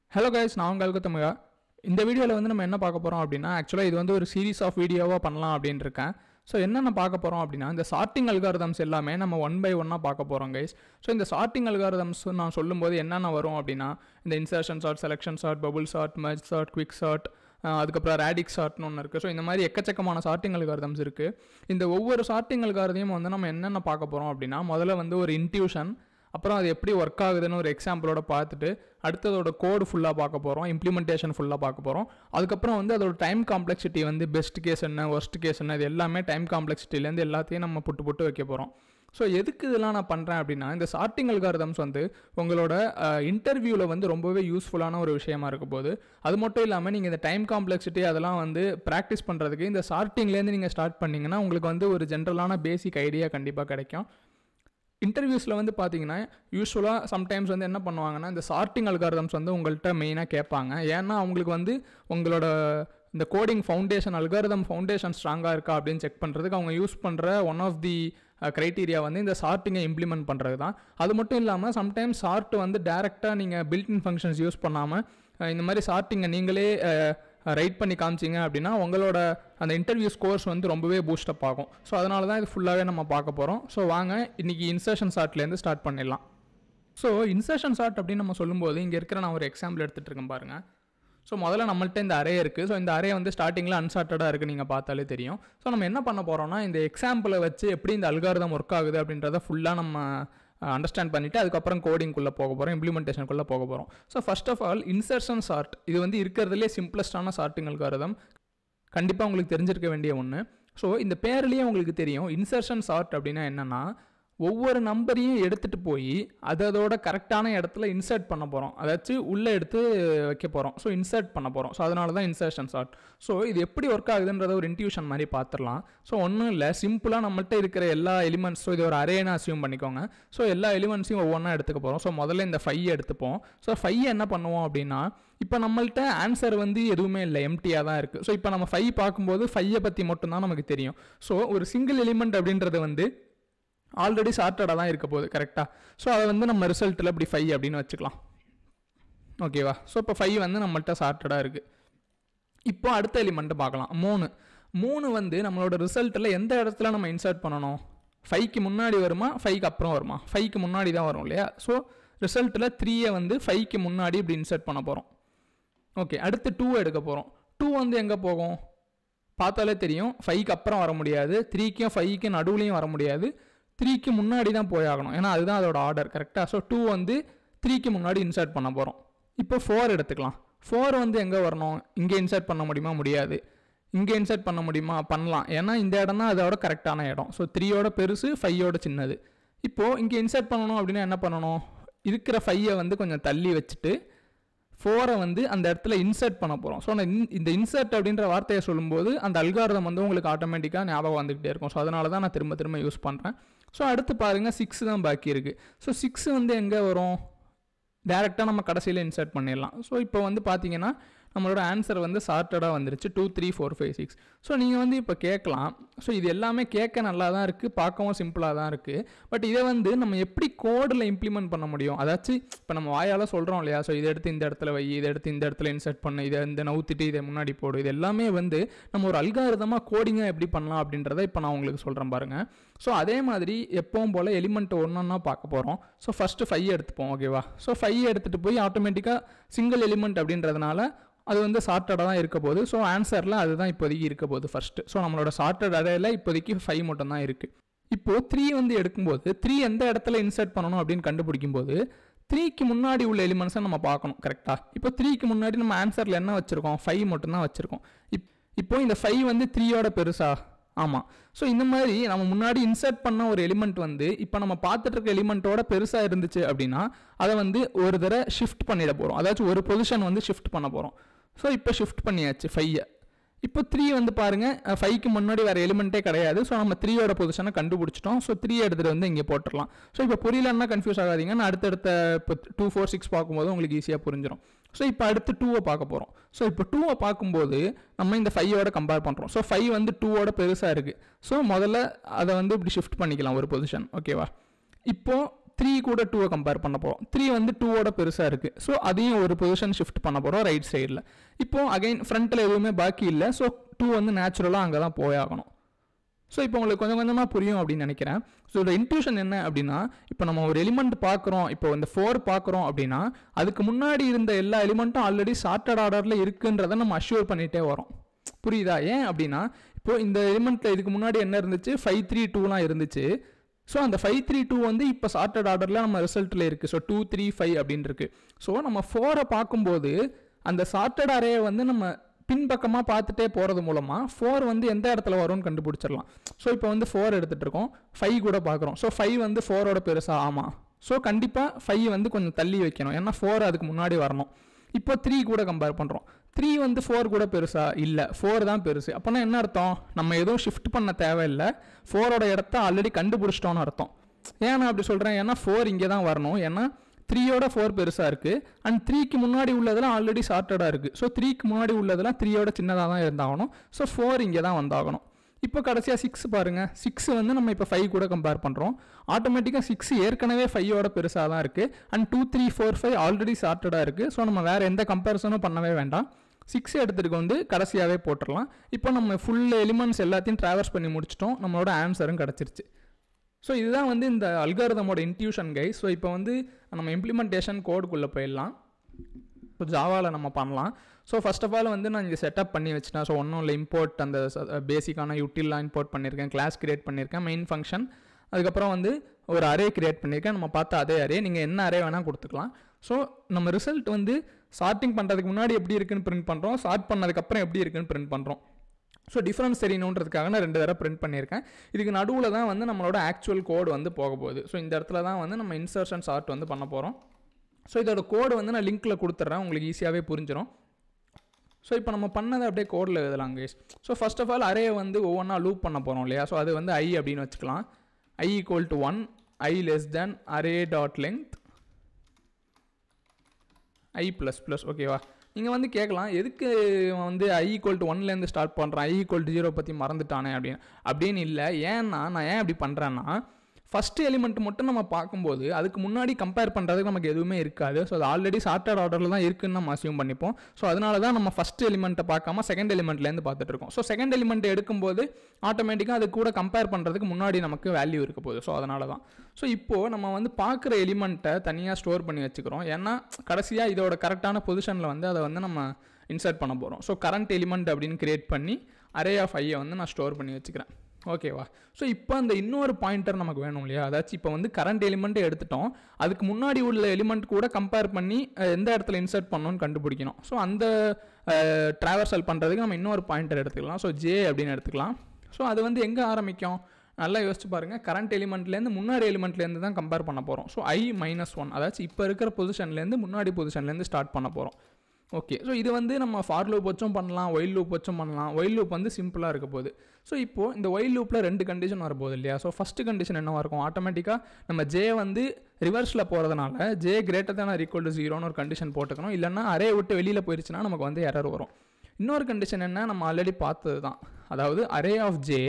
hello guys நான் உங்களுக்கு தமிழா இந்த வீடியோவில் வந்து நம்ம என்ன பார்க்க போகிறோம் அப்படின்னா ஆக்சுவலாக இது வந்து ஒரு சீரிஸ் ஆஃப் வீடியோவாக பண்ணலாம் அப்படின்னு இருக்கேன் ஸோ என்னென்ன பார்க்க போகிறோம் அப்படின்னா இந்த சார்ட்டிங் அல்காரதம்ஸ் எல்லாமே நம்ம ஒன் பை ஒன்னாக பார்க்க போகிறோம் கைஸ் ஸோ இந்த சார்ட்டிங் அல்காரதம்ஸ் நான் சொல்லும்போது என்னென்ன வரும் அப்படின்னா இந்த insertion sort selection sort bubble sort merge sort quick sort அதுக்கப்புறம் ரேடிக் சார்ட்னு ஒன்று இருக்குது ஸோ இந்த மாதிரி எக்கச்சக்கமான சார்ட்டிங் அல்காரதம்ஸ் இருக்குது இந்த ஒவ்வொரு சார்ட்டிங் அல்காரதையும் வந்து நம்ம என்னென்ன பார்க்க போகிறோம் அப்படின்னா முதல்ல வந்து ஒரு இன்ட்யூஷன் அப்புறம் அது எப்படி ஒர்க் ஆகுதுன்னு ஒரு எக்ஸாம்பிளோட பார்த்துட்டு அடுத்ததோட கோடு ஃபுல்லாக பார்க்க போகிறோம் இம்ப்ளிமெண்டேஷன் ஃபுல்லாக பார்க்க போகிறோம் அதுக்கப்புறம் வந்து அதோட டைம் காம்ப்ளெக்சிட்டி வந்து பெஸ்ட் கேஸ் என்ன ஒர்ஸ்ட் கேஸ் என்ன இது எல்லாமே டைம் காம்ப்ளெக்சிட்டிலேருந்து எல்லாத்தையும் நம்ம புட்டு புட்டு வைக்க போகிறோம் ஸோ எதுக்கு இதெல்லாம் நான் பண்ணுறேன் அப்படின்னா இந்த சார்ட்டிங் அல்காரதம்ஸ் வந்து உங்களோட இன்டர்வியூவில் வந்து ரொம்பவே யூஸ்ஃபுல்லான ஒரு விஷயமா இருக்க போது அது மட்டும் இல்லாமல் நீங்கள் இந்த டைம் காம்ப்ளெக்சிட்டி அதெல்லாம் வந்து ப்ராக்டிஸ் பண்ணுறதுக்கு இந்த சார்ட்டிங்லேருந்து நீங்கள் ஸ்டார்ட் பண்ணிங்கன்னா உங்களுக்கு வந்து ஒரு ஜென்ரலான பேசிக் ஐடியா கண்டிப்பாக கிடைக்கும் இன்டர்வியூஸில் வந்து பார்த்தீங்கன்னா யூஸ்வலாக சம்டைம்ஸ் வந்து என்ன பண்ணுவாங்கன்னா இந்த சார்ட்டிங் அல்காரதம்ஸ் வந்து உங்கள்கிட்ட மெயினாக கேட்பாங்க ஏன்னா அவங்களுக்கு வந்து உங்களோட இந்த கோடிங் ஃபவுண்டேஷன் அல்காரதம் ஃபவுண்டேஷன் ஸ்ட்ராங்காக இருக்கா அப்படின்னு செக் பண்ணுறதுக்கு அவங்க யூஸ் பண்ணுற ஒன் ஆஃப் தி க்ரைட்டீரியா வந்து இந்த சார்ட்டிங்கை இம்ப்ளிமெண்ட் பண்ணுறது தான் அது மட்டும் இல்லாமல் சம்டைம்ஸ் சார்ட் வந்து டேரெக்டாக நீங்கள் பில்டின் ஃபங்க்ஷன்ஸ் யூஸ் பண்ணாமல் இந்த மாதிரி சார்ட்டிங்கை நீங்களே ரைட் பண்ணி காமிச்சிங்க அப்படின்னா உங்களோட அந்த இன்டர்வியூ ஸ்கோர்ஸ் வந்து ரொம்பவே பூஸ்டப் ஆகும் ஸோ அதனால தான் இது ஃபுல்லாகவே நம்ம பார்க்க போகிறோம் ஸோ வாங்க இன்றைக்கி இன்சர்ஷன் சார்ட்லேருந்து ஸ்டார்ட் பண்ணிடலாம் ஸோ இன்சர்ஷன் சார்ட் அப்படின்னு நம்ம சொல்லும்போது இங்கே இருக்கிற நான் ஒரு எக்ஸாம்பிள் எடுத்துகிட்டு இருக்கேன் பாருங்கள் ஸோ முதல்ல நம்மள்ட்ட இந்த அரே இருக்குது ஸோ இந்த அரே வந்து ஸ்டார்டிங்கில் அன்சார்ட்டடாக இருக்குது நீங்கள் பார்த்தாலே தெரியும் ஸோ நம்ம என்ன பண்ண போகிறோம்னா இந்த எக்ஸாம்பிளை வச்சு எப்படி இந்த அல்காரதம் ஒர்க் ஆகுது அப்படின்றத ஃபுல்லாக நம்ம அண்டர்ஸ்டாண்ட் பண்ணிவிட்டு அதுக்கப்புறம் கோடிங்குள்ளே போக போகிறோம் இம்ப்ளிமெண்டேஷனுக்குள்ளே போக போகிறோம் so first of all insertion sort இது வந்து இருக்கிறதுலே சிம்பிளஸ்டான சார்ட்டிங் அல்காரதம் கண்டிப்பாக உங்களுக்கு தெரிஞ்சிருக்க வேண்டிய ஒன்று ஸோ இந்த பேர்லேயே உங்களுக்கு தெரியும் இன்சர்ஷன் சார்ட் அப்படின்னா என்னென்னா ஒவ்வொரு நம்பரையும் எடுத்துகிட்டு போய் அது அதோட கரெக்டான இடத்துல இன்சர்ட் பண்ண போகிறோம் அதாச்சும் உள்ளே எடுத்து வைக்க போகிறோம் ஸோ இன்சர்ட் பண்ண போகிறோம் ஸோ அதனால தான் இன்சர்ஷன் சார்ட் ஸோ இது எப்படி ஒர்க் ஆகுதுன்றத ஒரு இன்ட்யூஷன் மாதிரி பார்த்துடலாம் ஸோ ஒன்றும் இல்லை சிம்பிளாக நம்மள்ட்ட இருக்கிற எல்லா எலிமெண்ட்ஸ் ஸோ இது ஒரு அரேனா அசியூம் பண்ணிக்கோங்க ஸோ எல்லா எலிமெண்ட்ஸையும் ஒவ்வொன்றா எடுத்துக்க போகிறோம் ஸோ முதல்ல இந்த ஃபைவ் எடுத்துப்போம் ஸோ ஃபைவ் என்ன பண்ணுவோம் அப்படின்னா இப்போ நம்மள்ட்ட ஆன்சர் வந்து எதுவுமே இல்லை எம்டியாக தான் இருக்குது ஸோ இப்போ நம்ம ஃபைவ் பார்க்கும்போது ஃபையை பற்றி மட்டும்தான் நமக்கு தெரியும் ஸோ ஒரு சிங்கிள் எலிமெண்ட் அப்படின்றது வந்து ஆல்ரெடி சார்ட்டடாக தான் இருக்க போகுது கரெக்டாக ஸோ அதை வந்து நம்ம ரிசல்ட்டில் இப்படி ஃபைவ் அப்படின்னு வச்சுக்கலாம் ஓகேவா ஸோ இப்போ ஃபைவ் வந்து நம்மள்ட்ட சார்ட்டடாக இருக்குது இப்போ அடுத்த எலிமெண்ட்டை பார்க்கலாம் மூணு மூணு வந்து நம்மளோட ரிசல்ட்டில் எந்த இடத்துல நம்ம இன்சர்ட் பண்ணணும் ஃபைவ்க்கு முன்னாடி வருமா ஃபைவ்க்கு அப்புறம் வருமா ஃபைவ்க்கு முன்னாடி தான் வரும் இல்லையா ஸோ ரிசல்ட்டில் த்ரீயை வந்து ஃபைவ்க்கு முன்னாடி இப்படி இன்சர்ட் பண்ண போகிறோம் ஓகே அடுத்து டூ எடுக்க போகிறோம் டூ வந்து எங்கே போகும் பார்த்தாலே தெரியும் ஃபைவ்க்கு அப்புறம் வர முடியாது த்ரீக்கும் ஃபைவ்க்கும் நடுவுலையும் வர முடியாது த்ரீக்கு முன்னாடி தான் போயாகணும் ஏன்னா அதுதான் அதோட ஆர்டர் கரெக்டாக ஸோ டூ வந்து த்ரீக்கு முன்னாடி இன்சர்ட் பண்ண போகிறோம் இப்போ ஃபோர் எடுத்துக்கலாம் ஃபோர் வந்து எங்கே வரணும் இங்கே இன்சர்ட் பண்ண முடியுமா முடியாது இங்கே இன்சர்ட் பண்ண முடியுமா பண்ணலாம் ஏன்னா இந்த இடம் தான் அதோட கரெக்டான இடம் ஸோ த்ரீயோட பெருசு ஃபையோட சின்னது இப்போது இங்கே இன்சர்ட் பண்ணணும் அப்படின்னா என்ன பண்ணணும் இருக்கிற ஃபையை வந்து கொஞ்சம் தள்ளி வச்சுட்டு ஃபோரை வந்து அந்த இடத்துல இன்சர்ட் பண்ண போகிறோம் ஸோ இந்த இன்சர்ட் அப்படின்ற வார்த்தையை சொல்லும்போது அந்த அல்காரதம் வந்து உங்களுக்கு ஆட்டோமேட்டிக்காக ஞாபகம் வந்துக்கிட்டே இருக்கும் ஸோ அதனால தான் நான் திரும்ப திரும்ப யூஸ் பண்ணுறேன் ஸோ அடுத்து பாருங்கள் சிக்ஸ் தான் பாக்கி இருக்குது ஸோ சிக்ஸ் வந்து எங்கே வரும் டேரெக்டாக நம்ம கடைசியில் இன்சர்ட் பண்ணிடலாம் ஸோ இப்போ வந்து பார்த்தீங்கன்னா நம்மளோட ஆன்சர் வந்து சார்ட்டடாக வந்துருச்சு two three four five six so நீங்கள் வந்து இப்போ கேட்கலாம் ஸோ இது எல்லாமே கேட்க நல்லா தான் இருக்குது பார்க்கவும் சிம்பிளாக தான் இருக்குது பட் இதை வந்து நம்ம எப்படி கோடில் இம்ப்ளிமெண்ட் பண்ண முடியும் அதாச்சும் இப்போ நம்ம வாயால் சொல்கிறோம் இல்லையா ஸோ இதை எடுத்து இந்த இடத்துல வை இதை எடுத்து இந்த இடத்துல இன்சர்ட் பண்ணு இதை இந்த நவுத்திட்டு இதை முன்னாடி போடு இது எல்லாமே வந்து நம்ம ஒரு அல்காரதமாக கோடிங்காக எப்படி பண்ணலாம் அப்படின்றத இப்போ நான் உங்களுக்கு சொல்கிறேன் பாருங்கள் ஸோ அதே மாதிரி எப்பவும் போல் எலிமெண்ட் ஒன்று ஒன்றா பார்க்க போகிறோம் ஸோ ஃபஸ்ட்டு ஃபைவ் எடுத்துப்போம் ஓகேவா ஸோ ஃபைவ் எடுத்துகிட்டு போய் ஆட்டோமேட்டிக்காக சிங்கிள் எலிமெண்ட் அப்படின்றதுனால அது வந்து சார்ட்டடாக தான் இருக்க போகுது ஸோ ஆன்சரில் அதுதான் இப்போதைக்கு இருக்க போகுது ஃபஸ்ட்டு ஸோ நம்மளோட சார்ட்டட் அடையில் இப்போதைக்கு ஃபைவ் மட்டும் தான் இருக்குது இப்போது த்ரீ வந்து எடுக்கும்போது த்ரீ எந்த இடத்துல இன்சர்ட் பண்ணணும் அப்படின்னு கண்டுபிடிக்கும் போது த்ரீக்கு முன்னாடி உள்ள எலிமெண்ட்ஸை நம்ம பார்க்கணும் கரெக்டாக இப்போ த்ரீக்கு முன்னாடி நம்ம ஆன்சரில் என்ன வச்சுருக்கோம் ஃபைவ் மட்டும்தான் வச்சுருக்கோம் இப் இப்போ இந்த ஃபைவ் வந்து த்ரீயோட பெருசா ஆமாம் ஸோ இந்த மாதிரி நம்ம முன்னாடி இன்சர்ட் பண்ண ஒரு எலிமெண்ட் வந்து இப்போ நம்ம பார்த்துட்டு இருக்க எலிமெண்ட்டோட பெருசாக இருந்துச்சு அப்படின்னா அதை வந்து ஒரு தடவை ஷிஃப்ட் பண்ணிட போகிறோம் அதாச்சும் ஒரு பொசிஷன் வந்து ஷிஃப்ட் பண்ண போகிறோம் ஸோ இப்போ ஷிஃப்ட் பண்ணியாச்சு ஃபையை இப்போ த்ரீ வந்து பாருங்கள் ஃபைவ்க்கு முன்னாடி வேறு எலிமெண்ட்டே கிடையாது ஸோ நம்ம த்ரீயோட பொசிஷனை கண்டுபிடிச்சிட்டோம் ஸோ த்ரீ எடுத்துகிட்டு வந்து இங்கே போட்டுடலாம் ஸோ இப்போ புரியலன்னா கன்ஃபியூஸ் ஆகாதீங்க நான் அடுத்தடுத்த இப்போ டூ ஃபோர் சிக்ஸ் பார்க்கும்போது உங்களுக்கு ஈஸியாக புரிஞ்சிடும் ஸோ இப்போ அடுத்து டூவை பார்க்க போகிறோம் ஸோ இப்போ டூவை பார்க்கும்போது நம்ம இந்த ஃபைவோட கம்பேர் பண்ணுறோம் ஸோ ஃபைவ் வந்து டூவோட பெருசாக இருக்குது ஸோ முதல்ல அதை வந்து இப்படி ஷிஃப்ட் பண்ணிக்கலாம் ஒரு பொசிஷன் ஓகேவா இப்போது த்ரீ கூட டூவை கம்பேர் பண்ண போகிறோம் த்ரீ வந்து டூவோட பெருசாக இருக்குது ஸோ அதையும் ஒரு பொசிஷன் ஷிஃப்ட் பண்ண போகிறோம் ரைட் சைடில் இப்போ அகைன் ஃப்ரண்ட்டில் எதுவுமே பாக்கி இல்லை ஸோ டூ வந்து நேச்சுரலாக அங்கே தான் போயாகணும் ஸோ இப்போ உங்களுக்கு கொஞ்சம் கொஞ்சமாக புரியும் அப்படின்னு நினைக்கிறேன் ஸோ இதோட இன்ட்யூஷன் என்ன அப்படின்னா இப்போ நம்ம ஒரு எலிமெண்ட் பார்க்குறோம் இப்போ இந்த ஃபோர் பார்க்குறோம் அப்படின்னா அதுக்கு முன்னாடி இருந்த எல்லா எலிமெண்ட்டும் ஆல்ரெடி சார்ட்டட் ஆர்டரில் இருக்குன்றதை நம்ம அஷ்யூர் பண்ணிகிட்டே வரோம் புரியுதா ஏன் அப்படின்னா இப்போ இந்த எலிமெண்ட்டில் இதுக்கு முன்னாடி என்ன இருந்துச்சு ஃபைவ் த்ரீ டூலாம் இருந்துச்சு ஸோ அந்த ஃபைவ் த்ரீ டூ வந்து இப்போ சார்ட்டட் ஆர்டரில் நம்ம ரிசல்ட்டில் இருக்குது ஸோ டூ த்ரீ ஃபைவ் அப்படின்னு இருக்கு ஸோ நம்ம ஃபோரை பார்க்கும்போது அந்த சார்ட்டட் அரேயை வந்து நம்ம பின்பக்கமாக பார்த்துட்டே போகிறது மூலமாக ஃபோர் வந்து எந்த இடத்துல வரும்னு கண்டுபிடிச்சிடலாம் ஸோ இப்போ வந்து ஃபோர் எடுத்துகிட்டு இருக்கோம் ஃபைவ் கூட பார்க்குறோம் ஸோ ஃபைவ் வந்து ஃபோரோட பெருசா ஆமாம் ஸோ கண்டிப்பாக ஃபைவ் வந்து கொஞ்சம் தள்ளி வைக்கணும் ஏன்னா ஃபோர் அதுக்கு முன்னாடி வரணும் இப்போ த்ரீ கூட கம்பேர் பண்ணுறோம் த்ரீ வந்து ஃபோர் கூட பெருசா இல்லை ஃபோர் தான் பெருசு அப்போனா என்ன அர்த்தம் நம்ம எதுவும் ஷிஃப்ட் பண்ண தேவையில்லை ஃபோரோட இடத்த ஆல்ரெடி கண்டுபிடிச்சிட்டோன்னு அர்த்தம் ஏன் நான் அப்படி சொல்கிறேன் ஏன்னா ஃபோர் இங்கே தான் வரணும் ஏன்னா த்ரீயோட ஃபோர் பெருசாக இருக்குது அண்ட் த்ரீக்கு முன்னாடி உள்ளதெல்லாம் ஆல்ரெடி சார்ட்டடாக இருக்குது ஸோ த்ரீக்கு முன்னாடி உள்ளதெல்லாம் த்ரீயோட சின்னதாக தான் இருந்தாகணும் ஸோ ஃபோர் இங்கே தான் வந்தாகணும் இப்போ கடைசியாக சிக்ஸ் பாருங்கள் சிக்ஸ் வந்து நம்ம இப்போ ஃபைவ் கூட கம்பேர் பண்ணுறோம் ஆட்டோமேட்டிக்காக சிக்ஸ் ஏற்கனவே ஃபைவோட பெருசாக தான் இருக்குது and two three four five already சார்ட்டடாக இருக்குது ஸோ நம்ம வேறு எந்த கம்பேரிசனும் பண்ணவே வேண்டாம் சிக்ஸ் எடுத்துகிட்டு வந்து கடைசியாகவே போட்டுடலாம் இப்போ நம்ம ஃபுல் எலிமெண்ட்ஸ் எல்லாத்தையும் ட்ராவல்ஸ் பண்ணி முடிச்சிட்டோம் நம்மளோட ஆன்சரும் கிடச்சிருச்சு ஸோ இதுதான் வந்து இந்த அல்காரதமோட இன்ட்யூஷன் கை ஸோ இப்போ வந்து நம்ம இம்ப்ளிமெண்டேஷன் கோடுக்குள்ளே போயிடலாம் ஸோ ஜாவாவில் நம்ம பண்ணலாம் ஸோ ஃபர்ஸ்ட் ஆஃப் ஆல் வந்து நான் இங்கே செட்டப் பண்ணி வச்சுட்டேன் ஸோ ஒன்றும் இல்லை இம்போர்ட் அந்த பேசிக்கான யூட்டில்லாம் இம்போர்ட் பண்ணியிருக்கேன் கிளாஸ் கிரியேட் பண்ணியிருக்கேன் மெயின் ஃபங்க்ஷன் அதுக்கப்புறம் வந்து ஒரு அரே கிரியேட் பண்ணியிருக்கேன் நம்ம பார்த்த அதே அரே நீங்கள் என்ன அரே வேணால் கொடுத்துக்கலாம் ஸோ நம்ம ரிசல்ட் வந்து சார்ட்டிங் பண்ணுறதுக்கு முன்னாடி எப்படி இருக்குன்னு பிரிண்ட் பண்ணுறோம் சார்ட் பண்ணதுக்கப்புறம் எப்படி இருக்குன்னு பிரிண்ட் பண்ணுறோம் ஸோ டிஃப்ரென்ஸ் தெரியணுன்றதுக்காக நான் ரெண்டு தடவை பிரிண்ட் பண்ணியிருக்கேன் இதுக்கு நடுவில் தான் வந்து நம்மளோட ஆக்சுவல் கோடு வந்து போக போகுது ஸோ இந்த இடத்துல தான் வந்து நம்ம இன்சர்ஷன் சார்ட் வந்து பண்ண போகிறோம் ஸோ இதோட கோடு வந்து நான் லிங்க்கில் கொடுத்துட்றேன் உங்களுக்கு ஈஸியாகவே புரிஞ்சிடும் ஸோ இப்போ நம்ம பண்ணதை அப்படியே கோடில் எழுதலாம் case so first of all அரேயை வந்து ஒவ்வொன்றா லூப் பண்ண போகிறோம் இல்லையா ஸோ அது வந்து ஐ அப்படின்னு வச்சுக்கலாம் I equal to one I less than array dot length I plus plus ஓகேவா நீங்கள் வந்து கேட்கலாம் எதுக்கு இவன் வந்து ஐ ஈக்குவல் டு ஒன்லேருந்து ஸ்டார்ட் பண்ணுறான் ஐ ஈக்குவல் டு ஜீரோ பற்றி மறந்துட்டானே அப்படின்னு அப்படின்னு இல்லை ஏன்னா நான் ஏன் அப்படி பண்ணுறேன்னா ஃபஸ்ட்டு எலிமெண்ட் மட்டும் நம்ம பார்க்கும்போது அதுக்கு முன்னாடி கம்பேர் பண்ணுறதுக்கு நமக்கு எதுவுமே இருக்காது ஸோ அது ஆல்ரெடி சார்ட்டட் ஆர்டரில் தான் இருக்குன்னு நம்ம அசியூம் பண்ணிப்போம் ஸோ அதனால தான் நம்ம ஃபஸ்ட் எலிமெண்ட்டை பார்க்காம செகண்ட் எலிமெண்ட்லேருந்து பார்த்துட்டு இருக்கோம் ஸோ செகண்ட் எலிமெண்ட் எடுக்கும்போது ஆட்டோமேட்டிக்காக அது கூட கம்பேர் பண்ணுறதுக்கு முன்னாடி நமக்கு வேல்யூ இருக்க போகுது ஸோ அதனால தான் ஸோ இப்போது நம்ம வந்து பார்க்குற எலிமெண்ட்டை தனியாக ஸ்டோர் பண்ணி வச்சுக்கிறோம் ஏன்னா கடைசியாக இதோட கரெக்டான பொசிஷனில் வந்து அதை வந்து நம்ம இன்சர்ட் பண்ண போகிறோம் ஸோ கரண்ட் எலிமெண்ட் அப்படின்னு கிரியேட் பண்ணி அரே ஆஃப் ஐயை வந்து நான் ஸ்டோர் பண்ணி வச்சுக்கிறேன் ஓகேவா ஸோ இப்போ அந்த இன்னொரு பாயிண்டர் நமக்கு வேணும் இல்லையா அதாச்சும் இப்போ வந்து கரண்ட் எலிமெண்ட்டை எடுத்துட்டோம் அதுக்கு முன்னாடி உள்ள எலிமெண்ட் கூட கம்பேர் பண்ணி அஹ், எந்த இடத்துல இன்சர்ட் பண்ணணும்னு கண்டுபிடிக்கணும் ஸோ அந்த ட்ராவர்சல் பண்ணுறதுக்கு நம்ம இன்னொரு பாயிண்டர் எடுத்துக்கலாம் ஸோ ஜே அப்படின்னு எடுத்துக்கலாம் ஸோ அது வந்து எங்கே ஆரம்பிக்கும் நல்லா யோசிச்சு பாருங்கள் கரண்ட் எலிமெண்ட்லேருந்து முன்னாடி எலிமெண்ட்லேருந்து தான் கம்பேர் பண்ண போகிறோம் ஸோ ஐ மைனஸ் ஒன் அதாச்சும் இப்போ இருக்கிற பொசிஷன்லேருந்து முன்னாடி பொசிஷன்லேருந்து ஸ்டார்ட் பண்ண போகிறோம் ஓகே ஸோ இது வந்து நம்ம ஃபார் லூப் வச்சும் பண்ணலாம் ஒயில் லூப் வச்சும் பண்ணலாம் ஒயில் லூப் வந்து சிம்பிளாக இருக்க போகுது ஸோ இப்போது இந்த ஒயில் லூப்பில் ரெண்டு கண்டிஷன் வரப்போகுது இல்லையா ஸோ ஃபஸ்ட்டு கண்டிஷன் என்னவாக இருக்கும் ஆட்டோமேட்டிக்காக நம்ம ஜே வந்து ரிவர்ஸில் போகிறதுனால ஜே கிரேட்டர் தான் ஈக்குவல் டு ஜீரோன்னு ஒரு கண்டிஷன் போட்டுக்கணும் இல்லைன்னா அரே விட்டு வெளியில் போயிடுச்சுன்னா நமக்கு வந்து எரர் வரும் இன்னொரு கண்டிஷன் என்ன நம்ம ஆல்ரெடி பார்த்தது தான் அதாவது அரே ஆஃப் ஜே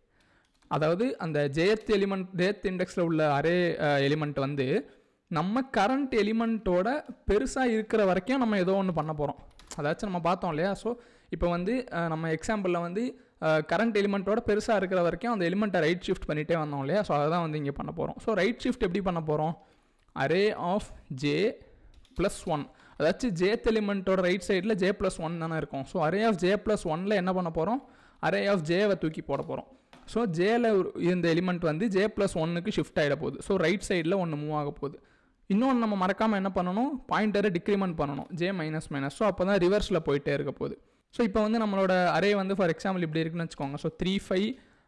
அதாவது அந்த ஜெயத் எலிமெண்ட் ஜெயத் இண்டெக்ஸில் உள்ள அரே எலிமெண்ட் வந்து நம்ம கரண்ட் எலிமெண்ட்டோட பெருசாக இருக்கிற வரைக்கும் நம்ம ஏதோ ஒன்று பண்ண போகிறோம் அதாச்சும் நம்ம பார்த்தோம் இல்லையா ஸோ இப்போ வந்து அஹ், நம்ம எக்ஸாம்பிளில் வந்து கரண்ட் எலிமெண்ட்டோட பெருசாக இருக்கிற வரைக்கும் அந்த எலிமெண்ட்டை ரைட் ஷிஃப்ட் பண்ணிகிட்டே வந்தோம் இல்லையா ஸோ அதை தான் வந்து இங்கே பண்ண போகிறோம் ஸோ ரைட் ஷிஃப்ட் எப்படி பண்ண போகிறோம் array of J plus one அதாச்சும் ஜேத் எலிமெண்ட்டோட ரைட் சைடில் ஜே ப்ளஸ் ஒன் தானே இருக்கும் so array of J plus ஒனில் என்ன பண்ண போகிறோம் அரே ஆஃப் ஜேவை தூக்கி போட போகிறோம் ஸோ ஜேல இந்த எலிமெண்ட் வந்து ஜே ப்ளஸ் ஒன்னுக்கு ஷிஃப்ட் ஆகிட போகுது ஸோ ரைட் சைடில் ஒன்று மூவ் ஆக போகுது இன்னொன்று நம்ம மறக்காமல் என்ன பண்ணணும் பாயிண்டரை டிக்ரிமெண்ட் பண்ணணும் ஜே மைனஸ் மைனஸ் ஸோ அப்போ தான் ரிவர்ஸில் போயிட்டே இருக்க போகுது ஸோ இப்போ வந்து நம்மளோட அரே வந்து ஃபார் எக்ஸாம்பிள் இப்படி இருக்குன்னு வச்சுக்கோங்க so three five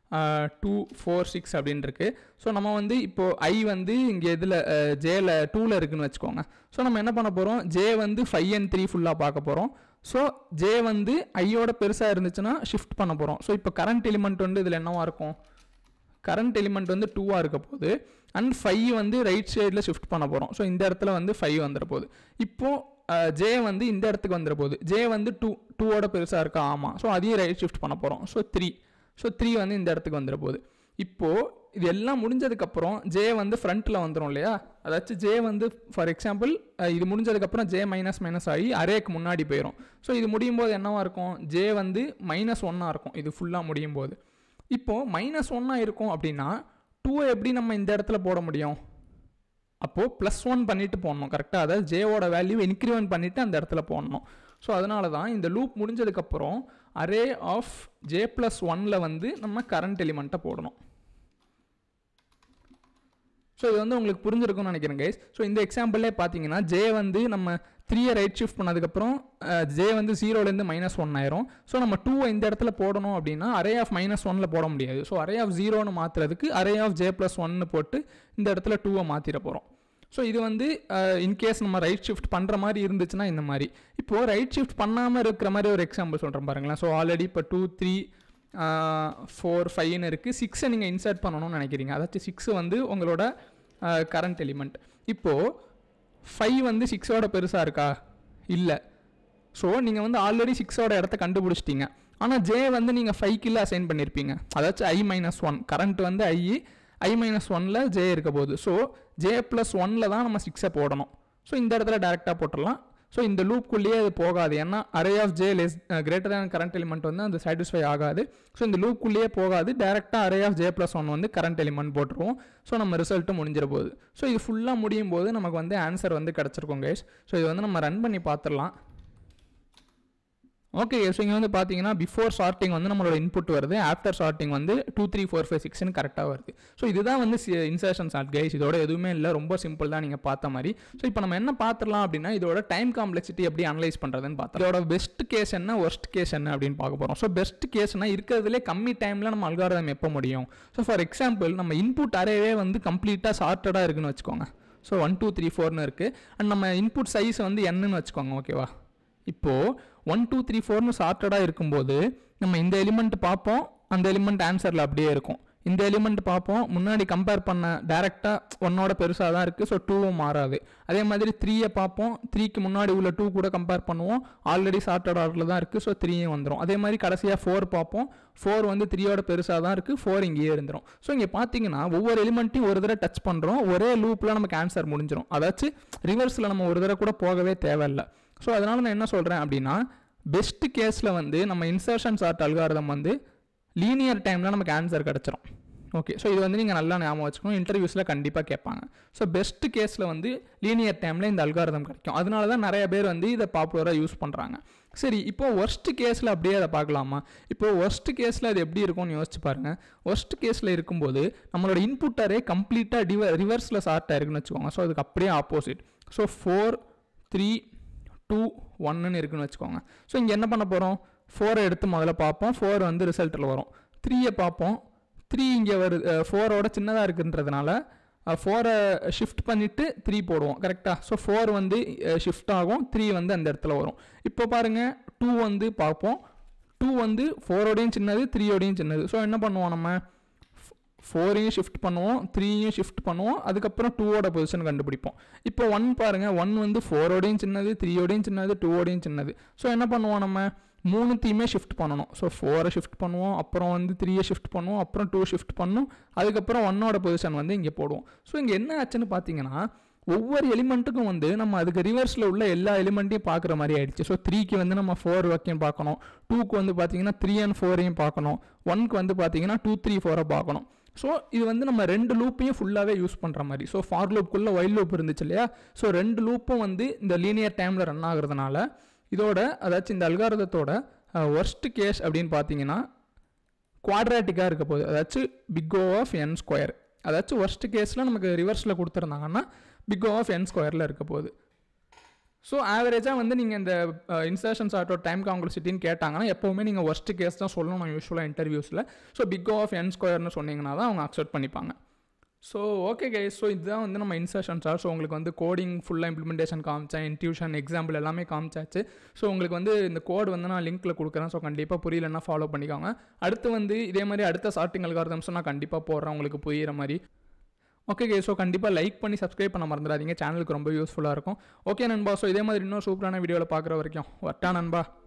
two four six அப்படின்னு இருக்கு ஸோ நம்ம வந்து இப்போது ஐ வந்து இங்கே இதில் ஜேல டூவில் இருக்குன்னு வச்சுக்கோங்க ஸோ நம்ம என்ன பண்ண போகிறோம் ஜே வந்து ஃபைவ் அண்ட் த்ரீ ஃபுல்லாக பார்க்க போகிறோம் ஸோ ஜே வந்து ஐயோட பெருசாக இருந்துச்சுன்னா ஷிஃப்ட் பண்ண போகிறோம் ஸோ இப்போ கரண்ட் எலிமெண்ட் வந்து இதில் என்னவா இருக்கும் கரண்ட் எலிமெண்ட் வந்து டூவாக இருக்க போகுது அண்ட் ஃபைவ் வந்து ரைட் சைடில் ஷிஃப்ட் பண்ண போகிறோம் ஸோ இந்த இடத்துல வந்து ஃபைவ் வந்துட போகுது இப்போது ஜே வந்து இந்த இடத்துக்கு வந்துட போகுது ஜே வந்து டூ டூவோட பெருசாக இருக்கா ஆமாம் ஸோ அதையும் ரைட் ஷிஃப்ட் பண்ண போகிறோம் ஸோ த்ரீ ஸோ த்ரீ வந்து இந்த இடத்துக்கு வந்துட போகுது இப்போது இது எல்லாம் முடிஞ்சதுக்கப்புறம் ஜே வந்து ஃப்ரண்ட்டில் வந்துடும் இல்லையா அதாச்சும் ஜே வந்து ஃபார் எக்ஸாம்பிள் இது முடிஞ்சதுக்கப்புறம் ஜே மைனஸ் மைனஸ் ஆகி அரேக்கு முன்னாடி போயிடும் ஸோ இது முடியும் போது என்னவா இருக்கும் ஜே வந்து மைனஸ் ஒன்னாக இருக்கும் இது ஃபுல்லாக முடியும் போது இப்போது மைனஸ் ஒன்னாக இருக்கும் அப்படின்னா டூவை எப்படி நம்ம இந்த இடத்துல போட முடியும் அப்போது ப்ளஸ் ஒன் பண்ணிட்டு போடணும் கரெக்டாக அதாவது ஜேவோட வேல்யூ இன்க்ரிமெண்ட் பண்ணிவிட்டு அந்த இடத்துல போடணும் ஸோ அதனால தான் இந்த லூப் முடிஞ்சதுக்கப்புறம் அரே ஆஃப் ஜே ப்ளஸ் ஒனில் வந்து நம்ம கரண்ட் எலிமெண்ட்டை போடணும் ஸோ இது வந்து உங்களுக்கு புரிஞ்சிருக்கும்னு நினைக்கிறேன் கைஸ் ஸோ இந்த எக்ஸாம்பிளே பார்த்தீங்கன்னா ஜே வந்து நம்ம த்ரீயை ரைட் ஷிஃப்ட் பண்ணதுக்கப்புறம் ஜே வந்து ஜீரோலேருந்து மைனஸ் ஒன் ஆயிரும் ஸோ நம்ம டூவை இந்த இடத்துல போடணும் அப்படின்னா அரே ஆஃப் மைனஸ் ஒனில் போட முடியாது ஸோ அரே ஆஃப் ஜீரோன்னு மாற்றுறதுக்கு அரே ஆஃப் ஜே ப்ளஸ் ஒன்னு போட்டு இந்த இடத்துல டூவை மாற்றிட போகிறோம் ஸோ இது வந்து இன்கேஸ் நம்ம ரைட் ஷிஃப்ட் பண்ணுற மாதிரி இருந்துச்சுன்னா இந்த மாதிரி இப்போது ரைட் ஷிஃப்ட் பண்ணாமல் இருக்கிற மாதிரி ஒரு எக்ஸாம்பிள் சொல்கிறேன் பாருங்களேன் ஸோ ஆல்ரெடி இப்போ டூ த்ரீ ஃபோர் ஃபைவ்னு இருக்குது சிக்ஸை நீங்கள் இன்சர்ட் பண்ணணும்னு நினைக்கிறீங்க அதாச்சும் சிக்ஸ் வந்து உங்களோட கரண்ட் எலிமெண்ட் இப்போது ஃபைவ் வந்து சிக்ஸோட பெருசாக இருக்கா இல்லை ஸோ நீங்கள் வந்து ஆல்ரெடி சிக்ஸோட இடத்த கண்டுபிடிச்சிட்டீங்க ஆனால் ஜே வந்து நீங்கள் ஃபைவ் கிலோ அசைன் பண்ணியிருப்பீங்க அதாச்சும் ஐ மைனஸ் ஒன் கரண்ட் வந்து ஐ ஐ மைனஸ் ஒனில் ஜே இருக்க போகுது ஸோ ஜே ப்ளஸ் ஒனில் தான் நம்ம சிக்ஸை போடணும் ஸோ இந்த இடத்துல டேரெக்டாக போட்டுடலாம் ஸோ இந்த லூப்குள்ளேயே அது போகாது ஏன்னா array of J less greater than current element வந்து அந்த சாட்டிஸ்ஃபை ஆகாது ஸோ இந்த லூப்குள்ளேயே போகாது டேரெக்டாக array of J plus one வந்து கரண்ட் எலிமெண்ட் போட்டுருவோம் ஸோ நம்ம ரிசல்ட்டு முடிஞ்சிட போகுது ஸோ இது ஃபுல்லாக முடியும் போது நமக்கு வந்து ஆன்சர் வந்து கிடச்சிருக்கும் கைஸ் ஸோ இது வந்து நம்ம ரன் பண்ணி பார்த்துடலாம் ஓகே ஸோ இங்கே வந்து பார்த்தீங்கன்னா பிஃபோர் சார்ட்டிங் வந்து நம்மளோட இன்புட் வருது ஆஃப்டர் சார்ட்டிங் வந்து டூ த்ரீ ஃபோர் ஃபைவ் சிக்ஸ்னு கரெக்டாக வருது ஸோ இதுதான் வந்து இன்சர்ஷன் சார்ட் கைஸ் இதோட எதுவுமே இல்லை ரொம்ப சிம்பிள் தான் நீங்கள் பார்த்த மாதிரி ஸோ இப்போ நம்ம என்ன பார்த்துடலாம் அப்படின்னா இதோட டைம் காம்ப்ளெக்சிட்டி எப்படி அனலைஸ் பண்ணுறதுன்னு பார்த்தோம் இதோட பெஸ்ட் கேஸ் என்ன ஒர்ஸ்ட் கேஸ் என்ன அப்படின்னு பார்க்க போகிறோம் ஸோ பெஸ்ட் கேஸ்னா இருக்கிறதுலே கம்மி டைமில் நம்ம அல்காரதம் எப்போ முடியும் ஸோ ஃபார் எக்ஸாம்பிள் நம்ம இன்புட் அரேவே வந்து கம்ப்ளீட்டாக சார்ட்டடாக இருக்குன்னு வச்சுக்கோங்க ஸோ ஒன் டூ த்ரீ ஃபோர்னு இருக்குது அண்ட் நம்ம இன்புட் சைஸ் வந்து என்னன்னு வச்சுக்கோங்க ஓகேவா இப்போது ஒன் டூ த்ரீ ஃபோர்னு சார்ட்டடாக இருக்கும்போது நம்ம இந்த எலிமெண்ட் பார்ப்போம் அந்த எலிமெண்ட் ஆன்சரில் அப்படியே இருக்கும் இந்த எலிமெண்ட் பார்ப்போம் முன்னாடி கம்பேர் பண்ண டேரெக்டாக ஒன்னோட பெருசாக தான் இருக்குது ஸோ டூவும் மாறாது அதே மாதிரி த்ரீயை பார்ப்போம் த்ரீக்கு முன்னாடி உள்ள டூ கூட கம்பேர் பண்ணுவோம் ஆல்ரெடி சார்ட்டட் ஆர்டரில் தான் இருக்குது ஸோ த்ரீயும் வந்துடும் அதே மாதிரி கடைசியாக ஃபோர் பார்ப்போம் ஃபோர் வந்து த்ரீயோட பெருசாக தான் இருக்குது ஃபோர் இங்கேயே இருந்துடும் ஸோ இங்கே பார்த்தீங்கன்னா ஒவ்வொரு எலிமெண்ட்டையும் ஒரு தடவை டச் பண்ணுறோம் ஒரே லூப்பில் நமக்கு ஆன்சர் முடிஞ்சிடும் அதாச்சும் ரிவர்ஸில் நம்ம ஒரு தடவை கூட போகவே தேவையில்லை ஸோ அதனால் நான் என்ன சொல்கிறேன் அப்படின்னா பெஸ்ட் கேஸில் வந்து நம்ம இன்சர்ஷன் சார்ட் அல்காரதம் வந்து லீனியர் டைமில் நமக்கு ஆன்சர் கிடச்சிரும் ஓகே ஸோ இது வந்து நீங்கள் நல்லா ஞாபகம் வச்சுக்கணும் இன்டர்வியூஸில் கண்டிப்பாக கேட்பாங்க ஸோ பெஸ்ட் கேஸில் வந்து லீனியர் டைமில் இந்த அல்காரதம் கிடைக்கும் அதனால தான் நிறைய பேர் வந்து இதை பாப்புலராக யூஸ் பண்ணுறாங்க சரி இப்போ ஒர்ஸ்ட் கேஸில் அப்படியே அதை பார்க்கலாமா இப்போ ஒர்ஸ்ட் கேஸில் அது எப்படி இருக்கும்னு யோசிச்சு பாருங்கள் ஒர்ஸ்ட் கேஸில் இருக்கும்போது நம்மளோட இன்புட்டரே கம்ப்ளீட்டாக டிவ ரிவர்ஸில் சார்ட் ஆயிருக்குன்னு வச்சுக்கோங்க ஸோ அதுக்கு அப்படியே opposite so four three two ஒன்னுன்னு இருக்குன்னு வச்சுக்கோங்க ஸோ இங்கே என்ன பண்ண போகிறோம் ஃபோரை எடுத்து முதல்ல பார்ப்போம் ஃபோர் வந்து ரிசல்ட்டில் வரும் த்ரீயை பார்ப்போம் த்ரீ இங்கே வருது ஃபோரோட சின்னதாக இருக்குன்றதுனால ஃபோரை ஷிஃப்ட் பண்ணிவிட்டு த்ரீ போடுவோம் கரெக்டாக ஸோ ஃபோர் வந்து ஷிஃப்ட் ஆகும் த்ரீ வந்து அந்த இடத்துல வரும் இப்போ பாருங்கள் டூ வந்து பார்ப்போம் டூ வந்து ஃபோரோடையும் சின்னது த்ரீயோடையும் சின்னது ஸோ என்ன பண்ணுவோம் நம்ம ஃபோரையும் ஷிஃப்ட் பண்ணுவோம் த்ரீயும் ஷிஃப்ட் பண்ணுவோம் அதுக்கப்புறம் டூவோட பொசிஷன் கண்டுபிடிப்போம் இப்போ ஒன் பாருங்கள் ஒன் வந்து ஃபோரோடையும் சின்னது த்ரீயோடையும் சின்னது டூவோடையும் சின்னது ஸோ என்ன பண்ணுவோம் நம்ம மூணுத்தையுமே ஷிஃப்ட் பண்ணணும் ஸோ ஃபோரை ஷிஃப்ட் பண்ணுவோம் அப்புறம் வந்து த்ரீயை ஷிஃப்ட் பண்ணுவோம் அப்புறம் டூ ஷிஃப்ட் பண்ணும் அதுக்கப்புறம் ஒன்னோட பொசிஷன் வந்து இங்கே போடுவோம் ஸோ இங்கே என்ன ஆச்சுன்னு பார்த்தீங்கன்னா ஒவ்வொரு எலிமெண்ட்டுக்கும் வந்து நம்ம அதுக்கு ரிவர்ஸில் உள்ள எல்லா எலிமெண்ட்டையும் பார்க்குற மாதிரி ஆயிடுச்சு ஸோ த்ரீக்கு வந்து நம்ம ஃபோர் வரைக்கும் பார்க்கணும் டூக்கு வந்து பார்த்தீங்கன்னா த்ரீ அண்ட் ஃபோரையும் பார்க்கணும் ஒன்க்கு வந்து பார்த்தீங்கன்னா டூ த்ரீ ஃபோரை பார்க்கணும் ஸோ இது வந்து நம்ம ரெண்டு லூப்பையும் ஃபுல்லாகவே யூஸ் பண்ணுற மாதிரி ஸோ ஃபார் லூப்புக்குள்ளே ஒயில் லூப் இருந்துச்சு இல்லையா ஸோ ரெண்டு லூப்பும் வந்து இந்த லீனியர் டைமில் ரன் ஆகுறதுனால இதோட அதாச்சும் இந்த அல்காரதத்தோட ஒர்ஸ்ட் கேஸ் அப்படின்னு பார்த்தீங்கன்னா குவாட்ராட்டிக்காக இருக்க போகுது அதாச்சும் big O of N square அதாச்சும் ஒர்ஸ்ட் கேஸில் நமக்கு ரிவர்ஸில் கொடுத்துருந்தாங்கன்னா பிக் ஓ ஆஃப் என் ஸ்கொயரில் இருக்க போகுது ஸோ ஆவரேஜாக வந்து நீங்கள் இந்த இன்சர்ஷன் சார்ட்டோ டைம் காம்ப்ளெக்சிட்டின்னு கேட்டாங்கன்னா எப்போவுமே நீங்கள் ஒர்ஸ்ட் கேஸ் தான் சொல்லணும் யூஸ்வலாக இன்டர்வியூஸில் ஸோ பிக் ஆஃப் என் ஸ்கொயர்னு சொன்னீங்கன்னா தான் அவங்க அக்செப்ட் பண்ணிப்பாங்க ஸோ ஓகே கைஸ் ஸோ இதுதான் வந்து நம்ம இன்சர்ஷன் சார் ஸோ உங்களுக்கு வந்து கோடிங் ஃபுல்லாக இம்ப்ளிமெண்டேஷன் காமிச்சேன் இன்ட்யூஷன் எக்ஸாம்பிள் எல்லாமே காமிச்சாச்சு ஸோ உங்களுக்கு வந்து இந்த கோட் வந்து நான் லிங்க்கில் கொடுக்குறேன் ஸோ கண்டிப்பாக புரியலன்னா ஃபாலோ பண்ணிக்கோங்க அடுத்து வந்து இதே மாதிரி அடுத்த சார்ட்டிங் அல்காரதம்ஸ் நான் கண்டிப்பாக போடுறேன் உங்களுக்கு புரியிற மாதிரி ஓகே கே ஸோ கண்டிப்பாக லைக் பண்ணி சப்ஸ்கிரைப் பண்ண மறந்துடாதீங்க சேனலுக்கு ரொம்ப யூஸ்ஃபுல்லாக இருக்கும் ஓகே நண்பா ஸோ இதே மாதிரி இன்னும் சூப்பரான வீடியோவில் பார்க்குற வரைக்கும் வட்டா நண்பா